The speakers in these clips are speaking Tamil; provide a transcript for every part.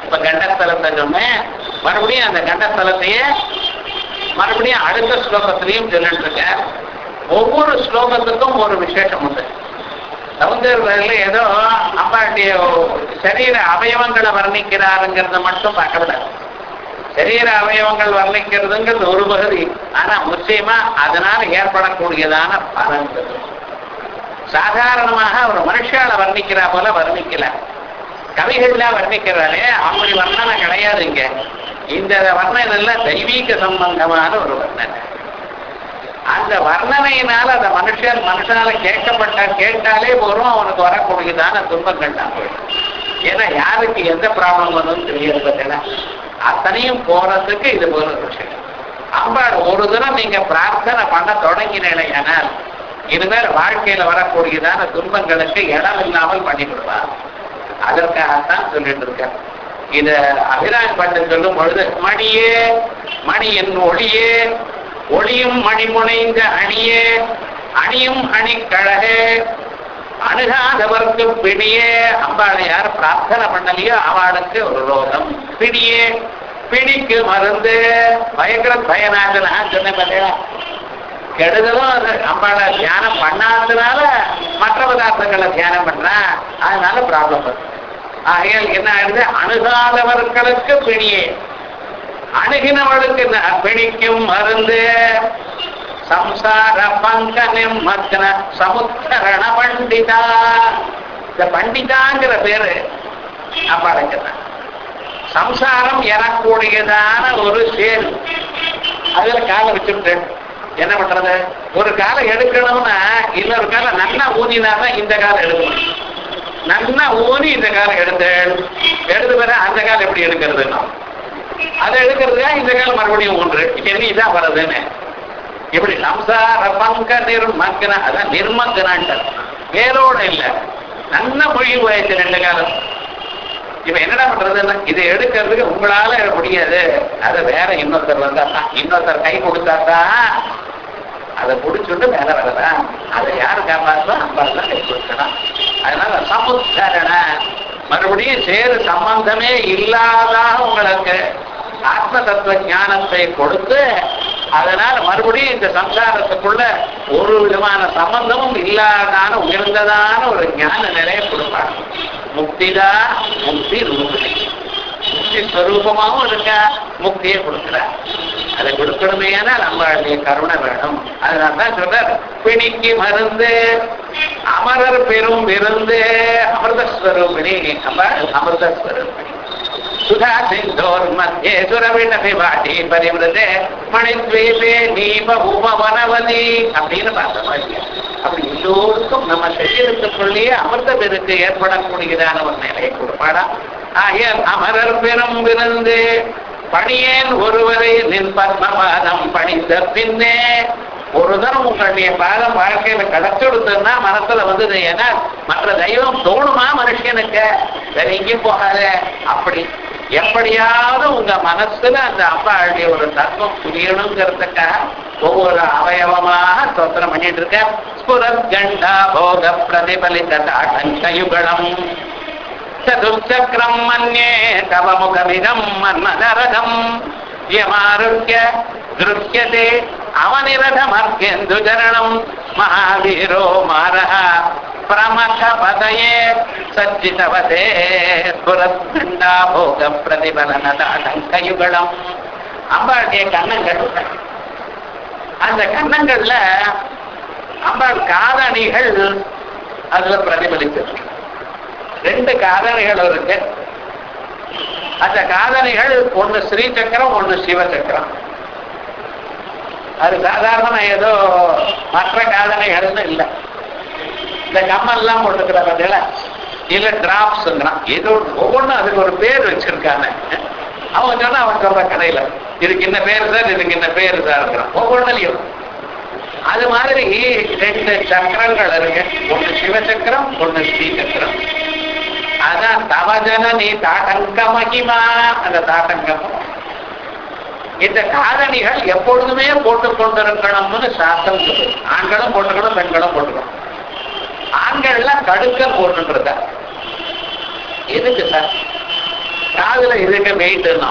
இப்ப கண்டஸ்தலத்தை சொன்னேன் மறுபடியும் அந்த கண்டஸ்தலத்தையே மறுபடியும் அடுத்த ஸ்லோகத்திலையும் சொல்லிட்டு இருக்கேன் ஒவ்வொரு ஸ்லோகத்துக்கும் ஒரு விசேஷம் உண்டு சௌந்தர்யில ஏதோ அம்பாட்டிய சரீர அவயவங்களை வர்ணிக்கிறாருங்கிறத மட்டும் பார்க்கக்கூடாது சரீர அவயவங்கள் வர்ணிக்கிறதுங்கிறது ஒரு பகுதி ஆனா முக்கியமா அதனால ஏற்படக்கூடியதான பலன்கள் சாதாரணமாக ஒரு மனுஷால வர்ணிக்கிறா போல வர்ணிக்கல கவிகள்லாம் வர்ணிக்கிறாரே அப்படி வர்ணனை கிடையாது இங்க இந்த வர்ணனைல தெய்வீக சம்பந்தமான ஒரு வர்ணனை அந்த வர்ணனையினால அந்த மனுஷன் மனுஷனால கேட்கப்பட்ட கேட்டாலே போறோம் அவனுக்கு வரக்கூடியதான துன்பங்கள் தான் போயிடும் ஏன்னா யாருக்கு எந்த ப்ராப்ளம் வரும்னு தெரியாது பார்த்தீங்கன்னா அத்தனையும் போறதுக்கு இது போல ஒரு விஷயம் அம்பாள் ஒரு தினம் நீங்க பிரார்த்தனை பண்ண தொடங்கினேனால் இனிமேல் வாழ்க்கையில வரக்கூடியதான துன்பங்களுக்கு இடம் இல்லாமல் பண்ணி விடுவார் அதற்காகத்தான் சொல்லிட்டு இருக்கேன் இத அபிராம் பட்டு சொல்லும் பொழுது மணியே மணியின் ஒளியே ஒளியும் மணிமுனைந்த அணியே அணியும் அணிக்கழகே அணுகாதவர்க்கு பிடியே அம்பாளை யார் பிரார்த்தனை பண்ணலையோ அவளுக்கு ஒரு ரோகம் பிடியே பிடிக்கு மருந்து பயங்கர பயனாகனா சொன்னேன் பார்த்தீங்களா கெடுதலும் அது அம்பாளை தியானம் பண்ணாததுனால மற்ற பதார்த்தங்களை தியானம் பண்றா அதனால ப்ராப்ளம் வருது ஆகையால் என்ன ஆயிடுது அணுகாதவர்களுக்கு பிணியே அணுகினவளுக்கு ந- பிணிக்கும் மருந்து சம்சார பங்க நிம்மக்ன சமுத்தரண பண்டிதா இந்த பண்டிதாங்கிற பேரு அப்பாளுக்கு தான் சம்சாரம் எனக்கூடியதான ஒரு சேரு அதுல காலை வச்சுட்டு என்ன பண்றது ஒரு காலை எடுக்கணும்னா இன்னொரு காலை நல்லா ஊதினாதான் இந்த காலை எடுக்கணும் நல்லா ஊனி இந்த காலை எடுத்து எடுத்து பிற அந்த காலை எப்படி எடுக்கிறதுன்னா அதை எடுக்கிறதுக்கா இந்த காலம் மறுபடியும் ஒன்று என்ன இதான் வர்றதுன்னு இப்படி சம்சார பங்க நிர்மக்கன அதான் நிர்மக்கனான்ட்டு வேரோட இல்ல நல்ல மொழி போயிடுச்சு ரெண்டு காலம் இப்ப என்னடா பண்றதுன்னா இதை எடுக்கிறதுக்கு உங்களால முடியாது அதை வேற இன்னொருத்தர் வந்தா தான் இன்னொருத்தர் கை கொடுத்தா தான் அதை பிடிச்சுட்டு மேல வரலாம் அதை யாரு காப்பாற்றலாம் அம்பாள் தான் கை கொடுக்கலாம் அதனால சமுத்தரண மறுபடியும் சேரு சம்பந்தமே இல்லாதாக உங்களுக்கு ஆத்ம தத்துவ ஞானத்தை கொடுத்து அதனால மறுபடியும் இந்த சம்சாரத்துக்குள்ள ஒரு விதமான சம்பந்தமும் இல்லாதான உயர்ந்ததான ஒரு ஞான நிலையை கொடுப்பாங்க முக்திதா முக்தி ரூபிணி முக்தி ஸ்வரூபமாகவும் இருக்கா முக்தியை கொடுக்கிறார் அதை கொடுக்கணுமே நம்மளுடைய கருணை வேணும் அதனால தான் சொல்றார் பிணிக்கு மருந்து அமரர் பெரும் விருந்து அமிர்தஸ்வரூபிணி அம அமிர்தஸ்வரூபிணி சுதா சிந்தோர் மத்தியே சுரவிணபி வாட்டி பரிவிரதே மணித்வீபே நீப உப வனவதி அப்படின்னு பார்த்த மாதிரி அப்படி எல்லோருக்கும் நம்ம சரீரத்துக்குள்ளேயே அமிர்த பெருக்கு ஏற்படக்கூடியதான ஒரு நிலையை கொடுப்பாடா ஆகியால் அமரர் பெரும் விருந்து பணியேன் ஒருவரை நின் பத்மபாதம் பணிந்த பின்னே ஒரு தரம் உங்களுடைய பாதம் வாழ்க்கையில கிடைச்சுடுத்துன்னா மனசுல வந்தது ஏன்னா மற்ற தெய்வம் தோணுமா மனுஷனுக்கு வேற எங்கேயும் போகாத அப்படி எப்படியாவது உங்க மனசுல அந்த அம்பாளுடைய ஒரு தத்துவம் புரியணுங்கிறதுக்காக ஒவ்வொரு அவயவமாக ஸ்தோத்திரம் பண்ணிட்டு இருக்க ஸ்புரத் கண்டா போக பிரதிபலித தாட்டங்கயுகலம் சதுச்சக்கரம் மன்யே தவ முகமிதம் மன்மதரதம் யமாருக்ய திருஷ்யதே அவனிரதமர்க்கேந்து சரணம் மகாவீரோ மாரः பிரமத பதயே சச்சிதவதே ஸ்புரத்கண்டா போக பிரதிபலனதாடங்கயுகலம் அம்பாளுடைய கண்ணங்கள் அந்த கண்ணங்கள்ல அம்பாள் காதணிகள் அதுல பிரதிபலிச்சிருக்கு ரெண்டு காதணிகள் இருக்கு அந்த காதணிகள் ஒண்ணு ஸ்ரீ சக்கரம் ஒண்ணு சிவ சக்கரம் அது சாதாரண ஏதோ மற்ற காதணிகள்னு இல்லை இந்த கம்மல்லாம் போட்டுக்கிற பார்த்தீங்களா இல்ல டிராப்ஸ்ங்கிறான் ஏதோ ஒவ்வொன்றும் அதுக்கு ஒரு பேர் வச்சிருக்காங்க அவன் சொன்னா அவன் சொல்ற கடையில இதுக்கு என்ன பேர் சார் இதுக்கு என்ன பேர் சார் இருக்கிறான் ஒவ்வொன்றுலையும் அது மாதிரி ரெண்டு சக்கரங்கள் இருக்கு ஒண்ணு சிவசக்கரம் ஒண்ணு ஸ்ரீ சக்கரம் அதான் தவஜனனி தாட்டங்க மகிமா அந்த தாட்டங்கம் இந்த காதணிகள் எப்பொழுதுமே போட்டுக் கொண்டிருக்கணும்னு சாஸ்திரம் சொல்லுது ஆண்களும் போட்டுக்கணும் பெண்களும் போட்டுக்கணும் ஆண்கள்லாம் கடுக்க போட்டுருக்க எதுக்கு சார் காதுல இருக்க வெயிட்னா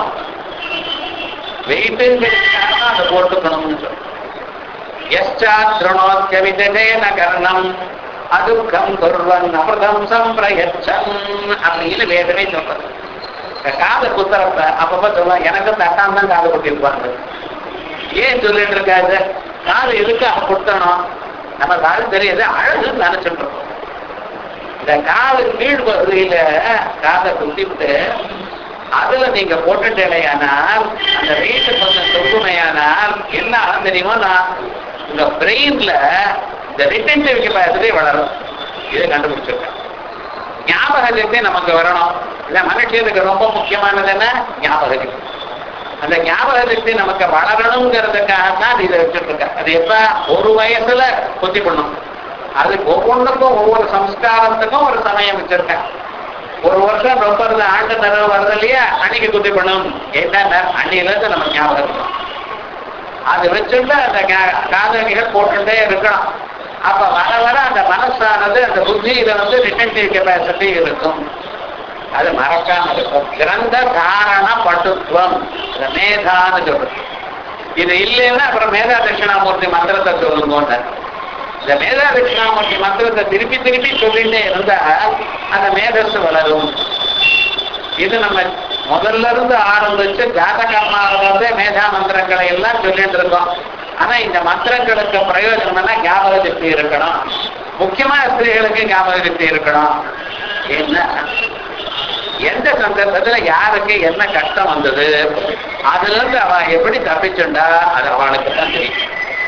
வெயிட்டுங்கிறதுக்காக அதை போட்டுக்கணும்னு சொல்றோம் எஸ்டா திருணோத்யவிதேன கர்ணம் அதுக்கம் குர்வன் அமிர்தம் சம்பிரயச்சம் அப்படின்னு வேதனை சொல்றது இந்த காது குத்துறப்ப அப்பப்ப சொல்லுவாங்க எனக்கு தட்டான் தான் காது குத்திருப்பாங்க ஏன் சொல்லிட்டு இருக்காது காது எதுக்காக குத்தணும் நம்ம காது தெரியாது அழகுன்னு நினைச்சிட்டு இருக்கோம் இந்த காது கீழ் பகுதியில காதை குத்திவிட்டு அதுல நீங்க போட்டுட்டேனையானால் அந்த வெயிட் கொஞ்சம் தொகுமையானால் என்ன ஆகும் தெரியுமா நான் உங்க பிரெயின்ல இந்த ரிட்டன்டிவ் கெப்பாசிட்டி வளரும் இதை கண்டுபிடிச்சிருக்கேன் ஞாபக சக்தி நமக்கு வரணும் இல்ல மனுஷனுக்கு ரொம்ப முக்கியமானது என்ன ஞாபக சக்தி அந்த ஞாபக சக்தி நமக்கு வளரணுங்கிறதுக்காக தான் இதை வச்சுட்டு இருக்கேன் அது எப்ப ஒரு வயசுல குத்தி பண்ணும் அது ஒவ்வொன்றுக்கும் ஒவ்வொரு சம்ஸ்காரத்துக்கும் ஒரு சமயம் வச்சிருக்கேன் ஒரு வருஷம் ரொம்ப இருந்த ஆண்டு தடவை வருது இல்லையா அன்னைக்கு குத்தி பண்ணும் என்ன அன்னையில இருந்து நம்ம ஞாபகம் இருக்கணும் அது வச்சுட்டு அந்த கா- காதலிகள் போட்டுட்டே இருக்கணும் அப்ப வர வர அந்த மனசானது அந்த புத்தியில வந்து ரிட்டன்டிவ் கெப்பாசிட்டி இருக்கும் அது மறக்காம இருக்கும் சிறந்த காரண பட்டுத்துவம் இந்த மேதான்னு சொல்றது இது இல்லைன்னா அப்புறம் மேதா தட்சிணாமூர்த்தி மந்திரத்தை சொல்லுங்க இந்த மேதா தட்சிணாமூர்த்தி மந்திரத்தை திருப்பி திருப்பி சொல்லிட்டே இருந்தா அந்த மேதஸ் வளரும் இது நம்ம முதல்ல இருந்து ஆரம்பிச்சு ஜாதகர்மாவிலிருந்தே மேதா மந்திரங்களை எல்லாம் சொல்லிட்டு இருக்கோம் ஆனா இந்த மந்திரங்களுக்கு பிரயோஜனம் என்ன ஞாபக சக்தி இருக்கணும் முக்கியமா ஸ்திரீகளுக்கு ஞாபக சக்தி இருக்கணும் என்ன எந்த சந்தர்ப்பத்துல யாருக்கு என்ன கஷ்டம் வந்தது அதுல இருந்து அவ எப்படி தப்பிச்சுண்டா அது அவளுக்கு தான் தெரியும்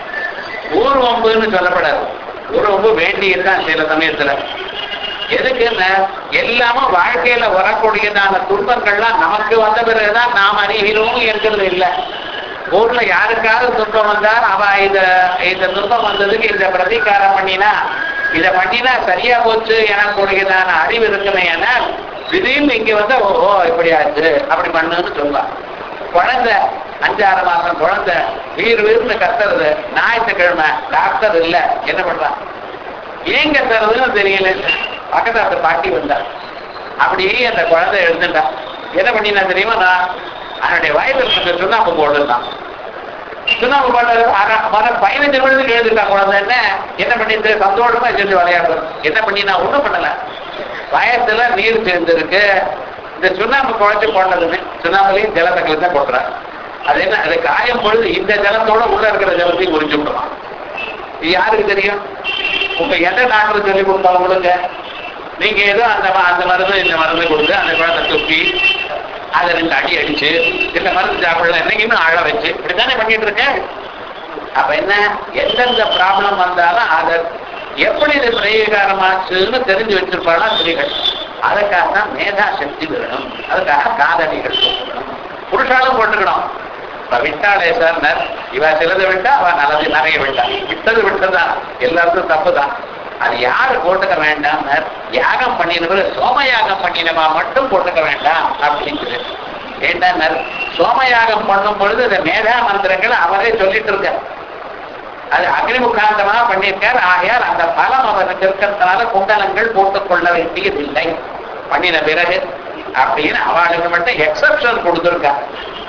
ஊர்வம்புன்னு சொல்லப்படாது ஊர்வம்பு வேண்டியதுதான் சில சமயத்துல எதுக்குன்னு எல்லாமும் வாழ்க்கையில வரக்கூடியதான துன்பங்கள்லாம் நமக்கு வந்த பிறகுதான் நாம் அறிகிறோம் இருக்கிறது இல்லை ஊர்ல யாருக்காவது துன்பம் வந்தால் அவ இத இந்த துன்பம் வந்ததுக்கு இந்த பிரதிகாரம் பண்ணினா இத பண்ணினா சரியா போச்சு எனக்கூடியதான அறிவு இருக்குமே ஏன்னா திடீர்னு இங்க வந்து ஓஹோ இப்படி ஆச்சு அப்படி பண்ணுன்னு சொல்லுவா குழந்தை அஞ்சாறு மாசம் குழந்தை வீர் வீர்னு கத்துறது ஞாயிற்றுக்கிழமை டாக்டர் இல்ல என்ன பண்றான் ஏன் கத்துறதுன்னு தெரியல பக்கத்து அந்த பாட்டி வந்தா அப்படியே அந்த குழந்தை எழுந்துட்டா என்ன பண்ணினா தெரியுமா நான் அதனுடைய வயதில் கொஞ்சம் சுண்ணாம்பு போடுதான் சுண்ணாம்பு போடுறது அரை- வர பதினஞ்சு நிமிடத்துக்கு எழுதுட்டா குழந்தை என்ன என்ன பண்ணிட்டு சந்தோஷமா செஞ்சு விளையாடுறது என்ன பண்ணி நான் ஒண்ணும் பண்ணல வயசுல நீர் சேர்ந்துருக்கு இந்த சுண்ணாம்பு குழச்சி போட்டதுன்னு சுண்ணாம்புலையும் ஜலத்தை கலந்து போட்டுறேன் அது என்ன அது காயம் பொழுது இந்த ஜலத்தோட உள்ள இருக்கிற ஜலத்தையும் குறிச்சு விடுவான் இது யாருக்கு தெரியும் உங்க எந்த டாக்டர் சொல்லி கொடுத்தவங்களுக்கு நீங்க ஏதோ அந்த ம- அந்த மருந்து இந்த மருந்து கொடுத்து அந்த குழந்தை துப்பி அதை ரெண்டு அடி அடிச்சு இந்த மருந்து சாப்பிடலாம் என்னைக்குமே அழ வச்சு இப்படித்தானே பண்ணிட்டு இருக்கேன் அப்ப என்ன எந்தெந்த ப்ராப்ளம் வந்தாலும் அதை எப்படி இது பிரயோகாரமாச்சுன்னு தெரிஞ்சு வச்சிருப்பாளா ஸ்திரீகள் அதுக்காக தான் மேதா சக்தி வேணும் அதுக்காக காதணிகள் போட்டுக்கணும் புருஷாலும் போட்டுக்கணும் இப்ப விட்டாளே சார் இவ சிலதை விட்டா அவ நல்லது நிறைய விட்டா விட்டது விட்டதுதான் எல்லாருக்கும் தப்புதான் அது யாரு போட்டுக்க வேண்டாம் யாகம் பண்ணினவர் சோமயாகம் பண்ணினவா மட்டும் போட்டுக்க வேண்டாம் அப்படின்னு ஏண்டா சோமயாகம் பண்ணும் பொழுது இந்த மேதா மந்திரங்களை அவரே சொல்லிட்டு இருக்கார் அது அக்னிமுகாந்தமா பண்ணியிருக்கார் ஆகையால் அந்த பலம் அவருக்கு இருக்கிறதுனால குண்டலங்கள் போட்டுக்கொள்ள வேண்டியதில்லை பண்ணின பிறகு அப்படின்னு அவளுக்கு மட்டும் எக்ஸப்ஷன் கொடுத்துருக்கார்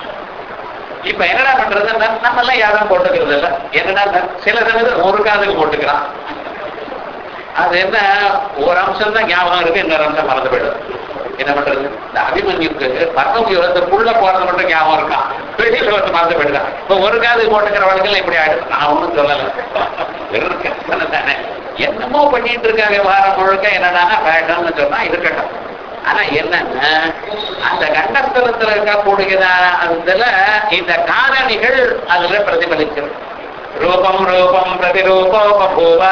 இப்ப என்னடா பண்றது நம்ம எல்லாம் யாரும் போட்டுக்கிறது இல்ல என்னடா சில சமயத்தில் ஒரு காதுக்கு போட்டுக்கிறான் அது என்ன ஒரு அம்சம் தான் ஞாபகம் இருக்கு இன்னொரு அம்சம் மறந்து போயிடும் என்ன பண்றது இந்த அபிமன்யுக்கு பக்கம் யுவத்துக்குள்ள போறது மட்டும் ஞாபகம் இருக்கான் வெளியில வந்து மறந்து போயிடுதான் இப்ப ஒரு காது போட்டுக்கிற வழக்கில் இப்படி ஆயிடும் நான் ஒண்ணும் சொல்லல வெறும் கற்பனை தானே என்னமோ பண்ணிட்டு இருக்காங்க வாரம் முழுக்க என்னன்னா வேண்டாம்னு சொன்னா இருக்கட்டும் ஆனா என்னன்னா அந்த கண்டஸ்தலத்துல இருக்கக்கூடியதான அதுல இந்த காரணிகள் அதுல பிரதிபலிக்கிறது ரூபம் ரூபம் பிரதிரூபோபூவா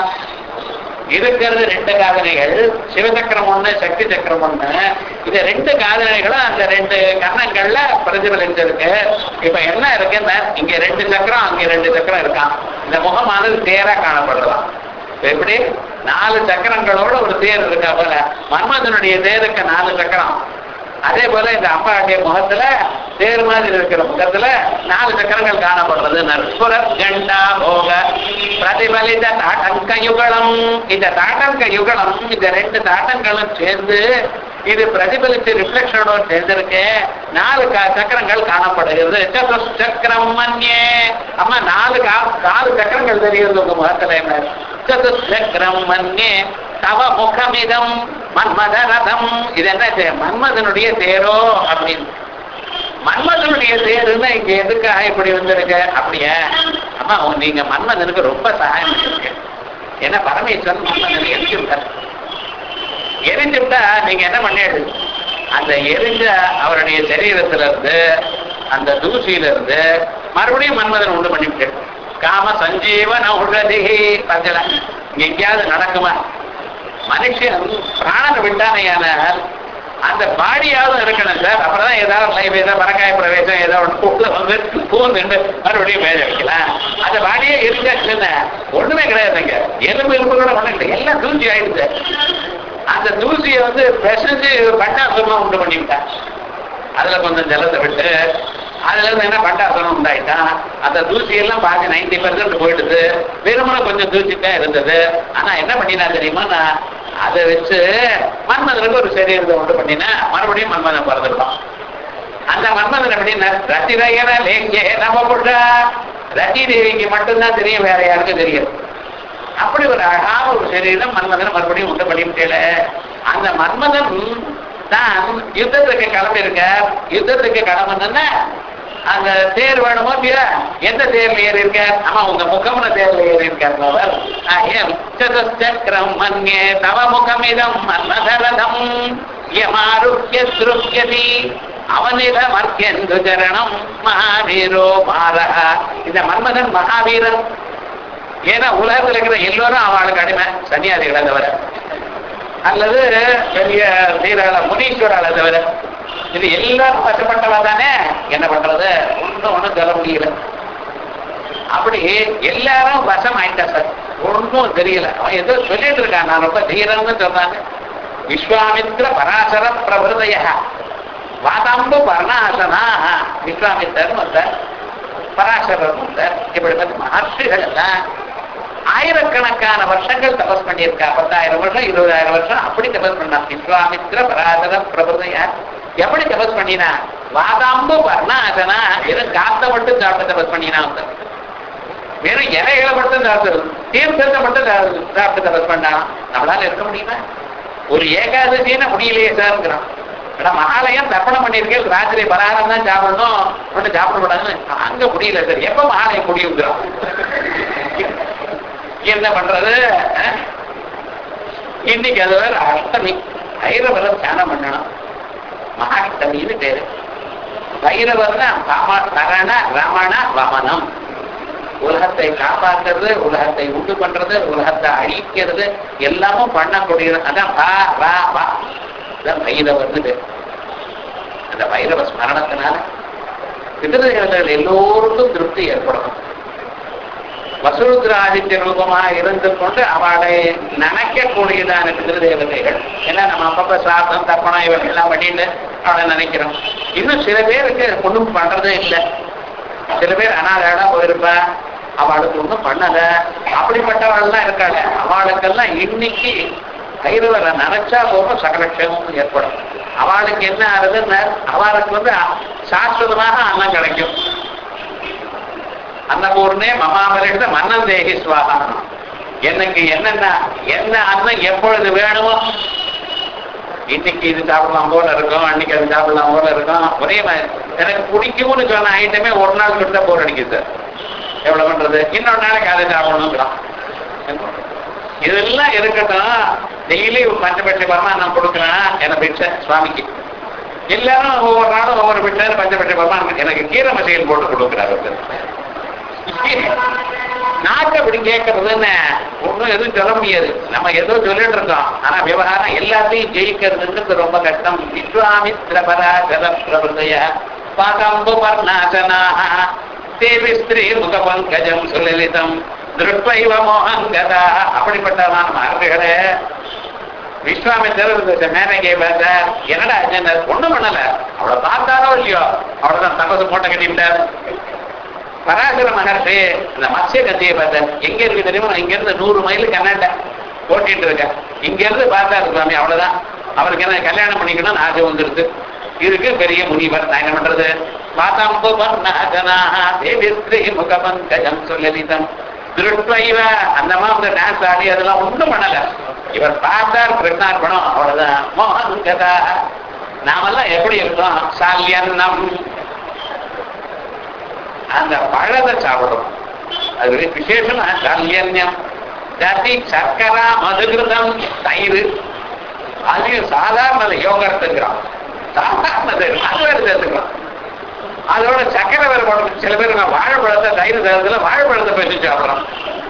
இருக்கிறது ரெண்டு காதனைகள் சிவசக்கரம் ஒண்ணு சக்தி சக்கரம் ஒண்ணு இது ரெண்டு காதனைகளும் அந்த ரெண்டு கன்னங்கள்ல பிரதிபலிச்சிருக்கு இப்ப என்ன இருக்குன்னா இங்க ரெண்டு சக்கரம் அங்க ரெண்டு சக்கரம் இருக்கான் இந்த முகமானது தேரா காணப்படுறதாம் எப்படி நாலு சக்கரங்களோட ஒரு தேர் இருக்கா போல மன்மதனுடைய தேருக்கு நாலு சக்கரம் அதே போல இந்த அம்பாவுடைய முகத்துல தேர் மாதிரி இருக்கிற முகத்துல நாலு சக்கரங்கள் காணப்படுறது நற்புற கண்டா போக பிரதிபலித்த தாட்டங்க யுகலம் இந்த தாட்டங்க யுகலம் இந்த ரெண்டு தாட்டங்களும் சேர்ந்து இது பிரதிபலித்து ரிஃப்ளெக்ஷனோட சேர்ந்திருக்கு நாலு க- சக்கரங்கள் காணப்படுகிறது சதுர் சக்கரம் மன்யே அம்மா நாலு கா- நாலு சக்கரங்கள் தெரிகிறது உங்க முகத்துல என்ன சதுர் சக்கரம் மன்யே தவ முகமிதம் மன்மத ரதம் இது என்ன தே- மன்மதனுடைய தேரோ அப்படின்னு மன்மதனுடைய தேருன்னா இங்க எதுக்காக இப்படி வந்திருக்கு அப்படியா அம்மா உங்க- நீங்க மன்மதனுக்கு ரொம்ப சகாயம் பண்ணிருக்க ஏன்னா பரமேஸ்வரன் மன்மதனை எரிச்சு விட்டார் எரிஞ்சு விட்டா நீங்க என்ன பண்ணிடு அந்த எரிஞ்ச அவருடைய சரீரத்துல இருந்து அந்த தூசியில இருந்து மறுபடியும் மன்மதன் உண்டு பண்ணிவிட்டு காம சஞ்சீவன உடதி பஞ்சல இங்க எங்கேயாவது நடக்குமா மனுஷன் பிராணனை விட்டானையானால் அந்த பாடியாவது இருக்கணும் சார் அப்புறம் தான் ஏதாவது லைவ் ஏதாவது மரக்காய பிரவேசம் ஏதோ ஒன்று உள்ள வந்து பூந்து மறுபடியும் மேல வைக்கலாம் அந்த பாடியே இருக்காச்சுன்னு ஒண்ணுமே கிடையாதுங்க எலும்பு எலும்பு கூட ஒண்ணும் கிடையாது எல்லாம் தூசி ஆயிடுச்சு அந்த தூசியை வந்து பிசைஞ்சு பட்டாசுரமா உண்டு பண்ணிவிட்டான் அதுல கொஞ்சம் ஜலத்தை விட்டு அதுல இருந்து என்ன பட்டாசுரம் உண்டாயிட்டான் அந்த தூசி எல்லாம் பாதி நைன்டி பர்சன்ட் போயிடுது வெறுமனை கொஞ்சம் தூசி தான் இருந்தது ஆனா என்ன பண்ணினா தெரியுமா நான் அதை வச்சு மன்மதனுக்கு ஒரு சரீரத்தை உண்டு பண்ணினா மறுபடியும் மன்மதன் பிறந்துருப்பான் அந்த மன்மதன் எப்படின்னா ரத்திரையன லேங்கே நம்ம புட்டா ரத்தி தேவிக்கு மட்டும்தான் தெரியும் வேற யாருக்கும் தெரியும் அப்படி ஒரு அழகான ஒரு சரீரம் மன்மதன் மறுபடியும் உண்டு பண்ணிவிட்டேல அந்த மன்மதன் தான் யுத்தத்துக்கு கிளம்பி இருக்க யுத்தத்துக்கு கிளம்புனா அந்த தேர் வேணுமோ இல்லையா எந்த தேர்ல ஏறி இருக்க ஆமா உங்க முகம்ன தேர்ல ஏறி இருக்கார் சக்கரம் மன்யே தவ முகமிதம் மன்மதரதம் யமாருக்கிய திருப்யதி அவனிட மர்க்கெந்து சரணம் மகாவீரோ மாரக இந்த மன்மதன் மகாவீரன் ஏன்னா உலகத்துல இருக்கிற எல்லோரும் அவளுக்கு அடிமை சன்னியாசிகளை தவிர அல்லது பெரிய வீரர்கள முனீஸ்வரால தவிர இது எல்லாரும் கஷ்டப்பட்டவா தானே என்ன பண்றது ஒண்ணும் ஒண்ணும் சொல்ல முடியல அப்படி எல்லாரும் வசம் ஆயிட்டா சார் ஒண்ணும் தெரியல அவன் ஏதோ சொல்லிட்டு இருக்கான் நான் ரொம்ப தீரம்னு சொல்றாங்க விஸ்வாமித்ர பராசர பிரபுதய வாதாம்பு பரணாசனா விஸ்வாமித்தர் வந்தார் பராசரர் வந்தார் இப்படிப்பட்ட மகர்ஷிகள் எல்லாம் ஆயிரக்கணக்கான வருஷங்கள் தபஸ் பண்ணியிருக்கா பத்தாயிரம் வருஷம் இருபதாயிரம் வருஷம் அப்படி தபஸ் பண்ணா விஸ்வாமித்ர பராசர பிரபுதைய எப்படி தபஸ் பண்ணினா வாதாம்பு வர்ணாசனா வெறும் காத்த மட்டும் சாப்பிட்டு தபஸ் பண்ணினா வந்து வெறும் இலைகளை மட்டும் சாப்பிட்டு தீர்த்தத்தை மட்டும் சா- சாப்பிட்டு தபஸ் பண்ணா நம்மளால இருக்க முடியுமா ஒரு ஏகாதசின்னு முடியலையே சார்ங்கிறான் ஆனா மகாலயம் தர்ப்பணம் பண்ணியிருக்கேன் ராத்திரி பலகாரம் தான் சாப்பிடணும் ஒன்றும் சாப்பிடக்கூடாதுன்னு அங்க முடியல சார் எப்ப மகாலயம் முடியுங்கிறோம் என்ன பண்றது அஹ்? இன்னைக்கு அது வேற அஷ்டமி ஐரவரை தியானம் பண்ணணும் மகாஷ்டமின்னு பேரு பைரவர்னா ராம சரண ரமண வமனம் உலகத்தை காப்பாற்றுறது உலகத்தை உண்டு பண்றது உலகத்தை அழிக்கிறது எல்லாமும் பண்ணக்கூடியது அதான் பா ரா வா அதான் பைரவர்னு பேர் அந்த பைரவ ஸ்மரணத்தினால பிததேவதைகள் எல்லோருக்கும் திருப்தி ஏற்படும் வசூத்ராதித்ய ரூபமாக இருந்து கொண்டு அவளை நினைக்கக்கூடியதான பிதிருதேவதைகள் ஏன்னா நம்ம அப்பப்ப சாதம் தர்ப்பணம் இவங்க எல்லாம் பண்ணிட்டு அவளை நினைக்கிறோம் இன்னும் சில பேருக்கு ஒன்றும் பண்றதே இல்லை சில பேர் அனாதையா போயிருப்பா அவளுக்கு ஒன்றும் பண்ணல அப்படிப்பட்டவள்லாம் இருக்காங்க அவளுக்கெல்லாம் இன்னைக்கு கைரவரை நினைச்சா போகும் சகலட்சமும் ஏற்படும் அவளுக்கு என்ன ஆகுதுன்னு அவளுக்கு வந்து சாஸ்வதமாக அன்னம் கிடைக்கும் அன்னபூர்ணே மமாமரிட மன்னம் தேகி சுவாகா எனக்கு என்னென்ன என்ன அன்னம் எப்பொழுது வேணுமோ இன்னைக்கு இது சாப்பிடலாம் போல இருக்கும் அன்னைக்கு அது சாப்பிடலாம் போல இருக்கும் ஒரே மாதிரி எனக்கு பிடிக்கும்னு சொன்ன ஐட்டமே ஒரு நாள் கொடுத்தா போர் அடிக்குது சார் எவ்வளவு பண்றது இன்னொரு நாளைக்கு அதை சாப்பிடணுங்கிறான் இதெல்லாம் இருக்கட்டும் டெய்லி பஞ்சபட்ச பரமானம் கொடுக்குறேன் என பிச்சை சுவாமிக்கு எல்லாரும் ஒவ்வொரு நாளும் ஒவ்வொரு பிச்சை பஞ்சபட்ச பரமானம் எனக்கு கீரை மசையில் போட்டு கொடுக்குறாரு ஒருத்தர். நாட்டை அப்படி கேட்கறதுன்னு ஒண்ணும் எதுவும் சொல்ல முடியாது நம்ம ஏதோ சொல்லிட்டு இருக்கோம் ஆனா விவகாரம் எல்லாத்தையும் ஜெயிக்கிறதுன்றது ரொம்ப கஷ்டம் விஸ்வாமித்ர பராசர பிரபுதய பாதம்பு பர்ணாசனாக தேவி ஸ்திரீ முக பங்கஜம் சுலலிதம் திருப்பைவ மோகங்கதா அப்படிப்பட்டதான மார்புகளே விஸ்வாமித்தர் மேனகே பார்த்தார் என்னடா என்ன ஒண்ணும் பண்ணல அவளை பார்த்தாரோ இல்லையோ அவ்வளவுதான் தபசு மூட்டை கட்டிவிட்டார் பராசர மகர்ஷி இந்த மத்ய கத்தியை பார்த்தேன் எங்க இருக்கு தெரியுமா இங்க இருந்து நூறு மைல் கர்நாடகா ஓட்டிட்டு இருக்க இங்க இருந்து பார்த்தாரு சுவாமி அவ்வளவுதான் அவருக்கு என்ன கல்யாணம் பண்ணிக்கணும்னு ஆசை வந்துருது இருக்கு பெரிய முனிவர் நான் என்ன பண்றது மாதாம்பு வர்ணாகனாக தேவி ஸ்ரீ முகபங்கஜம் சுலலிதம் திருட்வைவ அந்த மாதிரி டான்ஸ் ஆடி அதெல்லாம் ஒண்ணும் பண்ணல இவர் பார்த்தார் கிருஷ்ணார்பணம் அவ்வளவுதான் மோகன் கதா நாமெல்லாம் எப்படி இருக்கோம் சால்யன்னம் அந்த பழத்தை சாப்பிடுறோம் அது ஒரு விசேஷமா சால்யன்யம் ஜாதி சர்க்கரா மதுகிருதம் தயிர் அதையும் சாதாரண யோகத்துங்கிறான் சாதாரணது அது வேறு சேர்த்துக்கலாம் அதோட சக்கரை வேறு போடணும் சில பேர் நான் வாழைப்பழத்தை தயிர் தரத்துல வாழைப்பழத்தை பேசி சாப்பிட்றோம்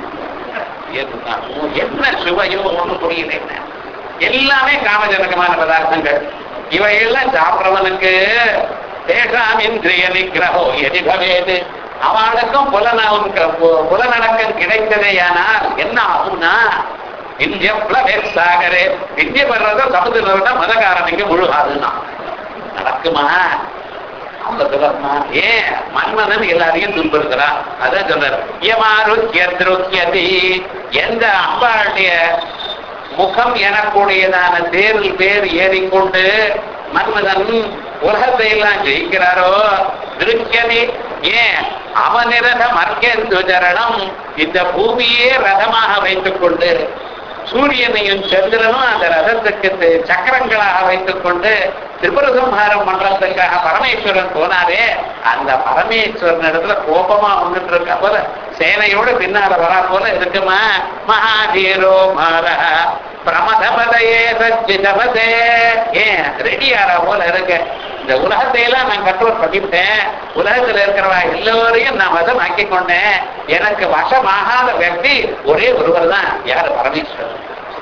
என்ன என்ன சுவையோ ஒண்ணு புரியல என்ன எல்லாமே காமஜனகமான பதார்த்தங்கள் இவையெல்லாம் சாப்பிட்றவனுக்கு தேசாம் இந்திரிய நிகிரகோ எதி பவேது அவனுக்கும் புலன புலநடக்கம் கிடைத்ததேயானால் என்ன ஆகும்னா இந்திய பிளவேட் சாகரே இந்திய வர்றத சமுதிரம் மதக்காரனுக்கு முழுகாதுன்னா நடக்குமா அவங்க சொல்லணுமா ஏன் மன்மதன் எல்லாரையும் துன்புறுத்துறான் அதான் சொல்றாரு யமாருக்கியதி எந்த அம்பாளுடைய முகம் எனக்கூடியதான தேரில் பேர் ஏறிக்கொண்டு மன்மதன் உலகத்தை எல்லாம் ஜெயிக்கிறாரோ திருக்கியதி ஏன் அவனிரத மர்க்கேந்துஜரணம் இந்த பூமியே ரதமாக வைத்துக் கொண்டு சூரியனையும் சந்திரனும் அந்த ரதத்துக்கு தி- சக்கரங்களாக வைத்துக் கொண்டு திரிபுரசம்ஹாரம் பண்றதுக்காக பரமேஸ்வரன் போனாரே அந்த பரமேஸ்வரன் இடத்துல கோபமா வந்துட்டு இருக்க போல சேனையோட பின்னால வரா போல இருக்குமா மகாதீரோ மாரா பிரமதபதையே சச்சிதபதே ஏன் ரெடியாரா போல இருக்கு இந்த உலகத்தை எல்லாம் நான் கண்ட்ரோல் பண்ணிவிட்டேன் உலகத்துல இருக்கிறவா எல்லோரையும் நான் வசம் ஆக்கி கொண்டேன் எனக்கு வசமாகாத व्यक्ति ஒரே ஒருவர் தான் யார் பரமேஸ்வரன்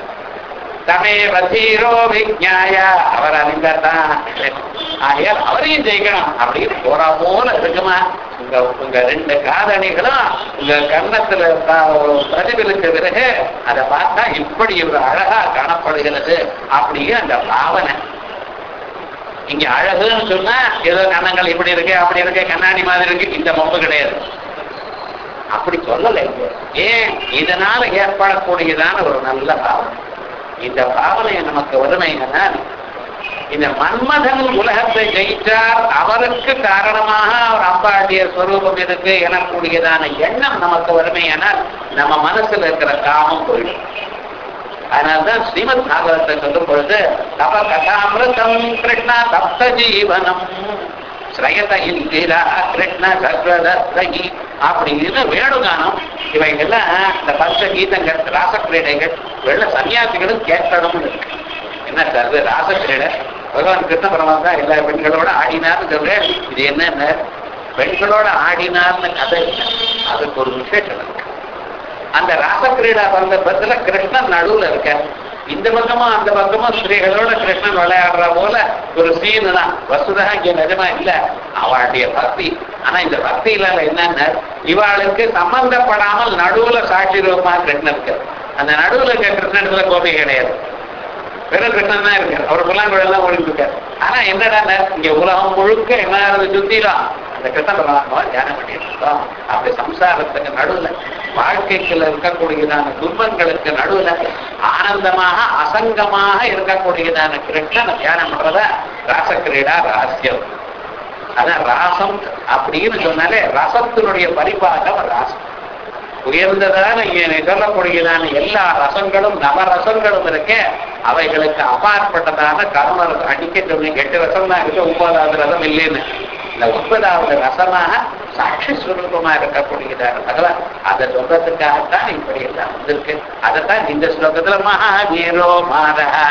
தமேவ தீரோ விஜாய அவர் அறிந்தார்தான் ஆகையால் அவரையும் ஜெயிக்கணும் அப்படின்னு போறா போல இருக்குமா உங்க உங்க ரெண்டு காதணிகளும் உங்க கன்னத்துல ப- பிரதிபலித்த பிறகு அதை பார்த்தா இப்படி ஒரு அழகா காணப்படுகிறது அப்படிங்கிற அந்த பாவனை இங்க அழகுன்னு சொன்னா ஏதோ கன்னங்கள் இப்படி இருக்கு அப்படி இருக்கு கண்ணாடி மாதிரி இருக்கு இந்த மொம்பு கிடையாது அப்படி சொல்லலை இங்க. ஏன் இதனால ஏற்படக்கூடியதான ஒரு நல்ல பாவனை இந்த பாவனை நமக்கு வறுமைனால் இந்த மன்மதன் உலகத்தை ஜெயித்தார் அவருக்கு காரணமாக அவர் அம்பாட்டிய ஸ்வரூபம் இருக்கு எனக்கூடியதான எண்ணம் நமக்கு வறுமையானால் நம்ம மனசுல இருக்கிற காமம் போயிடும் அதனால்தான் ஸ்ரீமத் பாகவத்தை சொல்லும் பொழுது தப கதாமிருதம் கிருஷ்ணா தப்த ஜீவனம் ஸ்ரயத இந்திரா கிருஷ்ண சர்வதி அப்படின்னு வேணுகானம் இவைகள்லாம் இந்த பஞ்ச கீதங்கள் ராசக்கிரீடைகள் வெள்ள சன்னியாசிகளும் கேட்கணும்னு இருக்கு என்ன சார் இது ராசக்கிரீடை பகவான் கிருஷ்ண பரமாத்மா எல்லா பெண்களோட ஆடினார்னு சொல்றேன் இது என்னென்ன பெண்களோட ஆடினார்னு கதை இல்லை. அதுக்கு ஒரு விசேஷம் இருக்கு அந்த ராசக்கிரீடா சந்தர்ப்பத்துல கிருஷ்ணன் நடுவுல இருக்க இந்த பக்கமும் அந்த பக்கமும் ஸ்திரீகளோட கிருஷ்ணன் விளையாடுற போல ஒரு சீனு தான் வசுதா இங்க நிஜமா இல்ல அவளுடைய பக்தி ஆனா இந்த பக்தியில என்னன்னா இவாளுக்கு சம்பந்தப்படாமல் நடுவுல சாட்சி ரூபமா கிருஷ்ணன் இருக்கு அந்த நடுவுல இருக்க கிருஷ்ணத்துல கோபி கிடையாது வெறும் கிருஷ்ணன் தான் இருக்காரு அவர் புல்லாங்குழல் தான் ஓடிட்டு இருக்காரு ஆனா என்னடா இங்க உலகம் முழுக்க என்ன ஆகுது சுத்திலாம் அந்த கிருஷ்ண பரமாத்மா தியானம் பண்ணிட்டு இருக்கோம் அப்படி சம்சாரத்துக்கு நடுவுல வாழ்க்கைக்குள்ள இருக்கக்கூடியதான துன்பங்களுக்கு நடுவுல ஆனந்தமாக அசங்கமாக இருக்கக்கூடியதான கிருஷ்ணனை தியானம் பண்றத ராசக்கிரீடா ராசியம் அதான் ராசம் அப்படின்னு சொன்னாலே ரசத்தினுடைய பரிபாகம் ராசம் உயர்ந்ததான இங்க சொல்லக்கூடியதான எல்லா ரசங்களும் நவரசங்களும் இருக்க அவைகளுக்கு அப்பாற்பட்டதான கர்ம அடிக்க சொன்னீங்க எட்டு ரசம் தான் இருக்கு ஒன்பதாவது ரசம் இல்லைன்னு இந்த ஒன்பதாவது ரசமாக சாட்சி சுரூபமா இருக்கக்கூடியதான பகவான் அதை சொல்றதுக்காகத்தான் இப்படி எல்லாம் வந்திருக்கு அதைத்தான் இந்த ஸ்லோகத்துல மகாவீரோ மாதா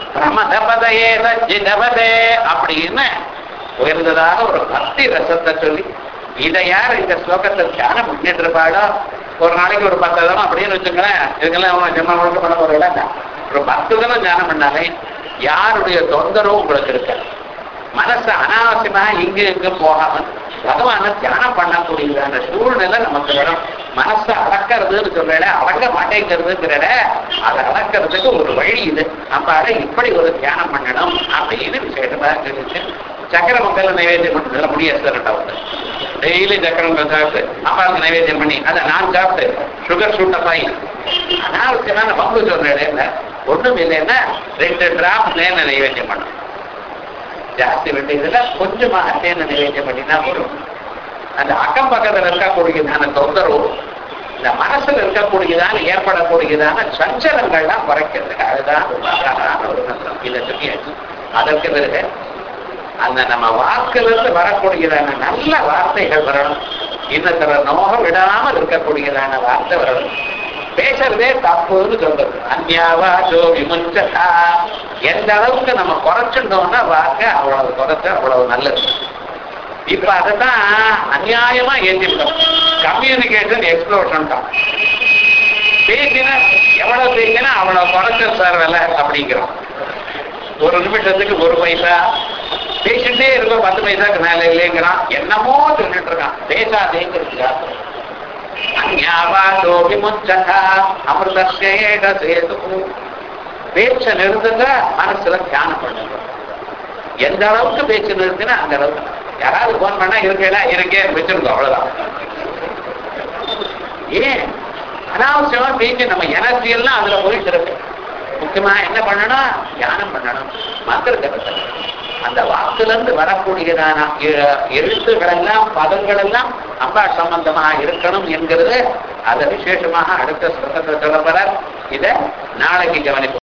பிரமதபதையே ரஜிதபதே அப்படின்னு உயர்ந்ததாக ஒரு பக்தி ரசத்தை சொல்லி இதை யார் இந்த ஸ்லோகத்தை தியானம் பண்ணிட்டு இருப்பாளோ ஒரு நாளைக்கு ஒரு பத்து தரம் அப்படின்னு வச்சுங்களேன் இதுக்கெல்லாம் அவன் ஜென்ம முழுக்க பண்ண போறீங்களா ஒரு பத்து தரம் தியானம் பண்ணாலே யாருடைய தொந்தரவும் உங்களுக்கு இருக்காது மனசு அனாவசியமாக இங்கு இங்கும் போகாமல் பகவானை தியானம் பண்ணக்கூடியதான சூழ்நிலை நமக்கு வரும் மனசை அடக்கிறதுன்னு சொல்றேன் அடக்க மாட்டேங்கிறதுங்கிறத அதை அடக்கிறதுக்கு ஒரு வழி இது நம்ம அதை இப்படி ஒரு தியானம் பண்ணணும் அப்படின்னு விசேஷமா இருந்துச்சு சக்கர பொங்கல் நைவேத்தியம் பண்ணுறதுல முடியாது சார் அவங்க டெய்லி சக்கர பொங்கல் சாப்பிட்டு அப்பாவுக்கு நைவேத்தியம் பண்ணி அதை நான் சாப்பிட்டு சுகர் சூட்டப்பாய் அனாவசியமான பங்கு சொல்றேன் ஒண்ணும் இல்லைன்னா ரெண்டு டிராப் தேனை நைவேத்தியம் பண்ணும் ஜாஸ்தி வேண்டியதுல கொஞ்சமாக தேனை நைவேத்தியம் பண்ணினா போதும் அந்த அக்கம் பக்கத்துல இருக்கக்கூடியதான தொந்தரவு இந்த மனசுல இருக்கக்கூடியதான ஏற்படக்கூடியதான சஞ்சலங்கள்லாம் குறைக்கிறதுக்கு அதுதான் உபாதான ஒரு மந்திரம் இதை சொல்லியாச்சு அதற்கு பிறகு அந்த நம்ம வாக்குல இருந்து வரக்கூடியதான நல்ல வார்த்தைகள் வரணும் இன்னத்துல நோக விடாமல் இருக்கக்கூடியதான வார்த்தை வரணும் பேசுறதே தப்புன்னு சொல்றது அந்யாவா ஜோ விமுஞ்சகா எந்த அளவுக்கு நம்ம குறைச்சிருந்தோம்னா வாக்க அவ்வளவு குறைச்சா அவ்வளவு நல்லது இப்ப அதைத்தான் அநியாயமா ஏற்றிருக்கோம் கம்யூனிகேஷன் எக்ஸ்ப்ளோஷன் தான் பேசினா எவ்வளவு பேசினா அவ்வளவு குறைச்சல் சார் விலை அப்படிங்கிறோம் ஒரு நிமிஷத்துக்கு ஒரு பைசா பேசிட்டே இருக்கோம் பத்து பைசாக்கு மேல இல்லைங்கிறான் என்னமோ சொல்லிட்டு இருக்கான் பேசாதேங்கிறதுக்கா அந்யாவாதோ விமுச்சகா அமிர்தேட சேது பேச்ச நிறுத்துங்க மனசுல தியானம் பண்ணுங்க எந்த அளவுக்கு பேச்சு நிறுத்தினா அந்த அளவுக்கு யாராவது போன் பண்ணா இருக்கேடா இருக்கே வச்சிருக்கோம் அவ்வளவுதான் ஏன் அனாவசியமா பேச்சு நம்ம எனர்ஜி எல்லாம் அதுல போயிட்டு இருக்கு முக்கியமா என்ன பண்ணணும் தியானம் பண்ணணும் மந்திர ஜபத்தை அந்த வாக்குல இருந்து வரக்கூடியதான எ- எழுத்துக்கள் எல்லாம் பதங்கள் எல்லாம் அம்பா சம்பந்தமா இருக்கணும் என்கிறது அதை விசேஷமாக அடுத்த ஸ்லோகத்தில் சொல்லப்படுற இதை நாளைக்கு கவனிப்போம்